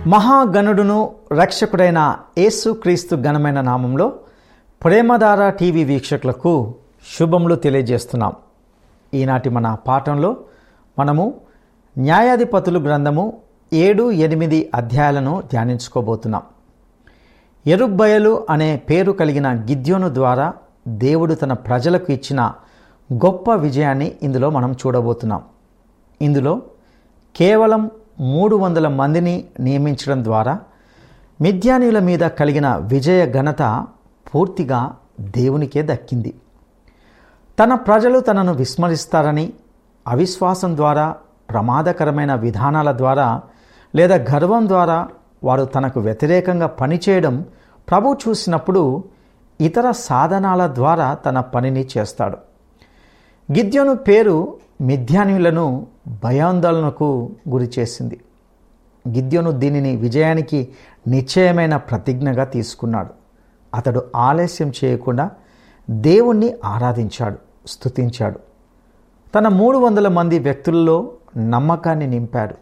మహాగణుడును రక్షకుడైన యేసుక్రీస్తు ఘనమైన నామంలో ప్రేమధార టీవీ వీక్షకులకు శుభములు తెలియజేస్తున్నాం ఈనాటి మన పాఠంలో మనము న్యాయాధిపతులు గ్రంథము ఏడు ఎనిమిది అధ్యాయాలను ధ్యానించుకోబోతున్నాం ఎరుబ్బయలు అనే పేరు కలిగిన గిద్యోను ద్వారా దేవుడు తన ప్రజలకు ఇచ్చిన గొప్ప విజయాన్ని ఇందులో మనం చూడబోతున్నాం ఇందులో కేవలం మూడు వందల మందిని నియమించడం ద్వారా మిథ్యానీయుల మీద కలిగిన విజయ ఘనత పూర్తిగా దేవునికే దక్కింది తన ప్రజలు తనను విస్మరిస్తారని అవిశ్వాసం ద్వారా ప్రమాదకరమైన విధానాల ద్వారా లేదా గర్వం ద్వారా వారు తనకు వ్యతిరేకంగా పనిచేయడం ప్రభు చూసినప్పుడు ఇతర సాధనాల ద్వారా తన పనిని చేస్తాడు గిద్యోను పేరు మిథ్యానీయులను భయాందోళనకు గురి చేసింది గిద్యోను దీనిని విజయానికి నిశ్చయమైన ప్రతిజ్ఞగా తీసుకున్నాడు అతడు ఆలస్యం చేయకుండా దేవుణ్ణి ఆరాధించాడు స్తుతించాడు తన మూడు వందల మంది వ్యక్తుల్లో నమ్మకాన్ని నింపాడు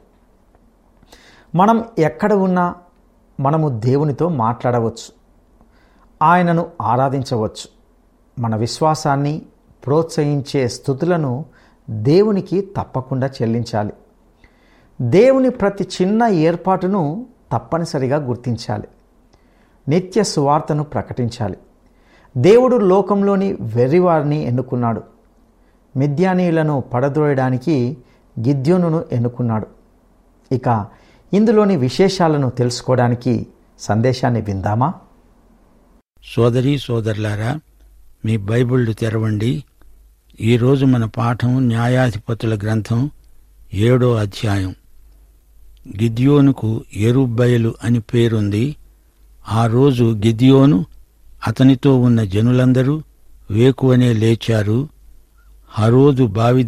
మనం ఎక్కడ ఉన్నా మనము దేవునితో మాట్లాడవచ్చు ఆయనను ఆరాధించవచ్చు మన విశ్వాసాన్ని ప్రోత్సహించే స్థుతులను దేవునికి తప్పకుండా చెల్లించాలి దేవుని ప్రతి చిన్న ఏర్పాటును తప్పనిసరిగా గుర్తించాలి నిత్య సువార్తను ప్రకటించాలి దేవుడు లోకంలోని వెర్రివారిని ఎన్నుకున్నాడు మిథ్యానీయులను పడద్రోయడానికి గిద్యోనును ఎన్నుకున్నాడు ఇక ఇందులోని విశేషాలను తెలుసుకోవడానికి సందేశాన్ని విందామా సోదరీ సోదరులారా మీ బైబిళ్ళు తెరవండి ఈరోజు మన పాఠం న్యాయాధిపతుల గ్రంథం ఏడో అధ్యాయం గిద్యోనుకు ఎరుబ్బయలు అని పేరుంది ఆ రోజు గిద్యోను అతనితో ఉన్న జనులందరూ వేకువనే లేచారు హరోదు బావి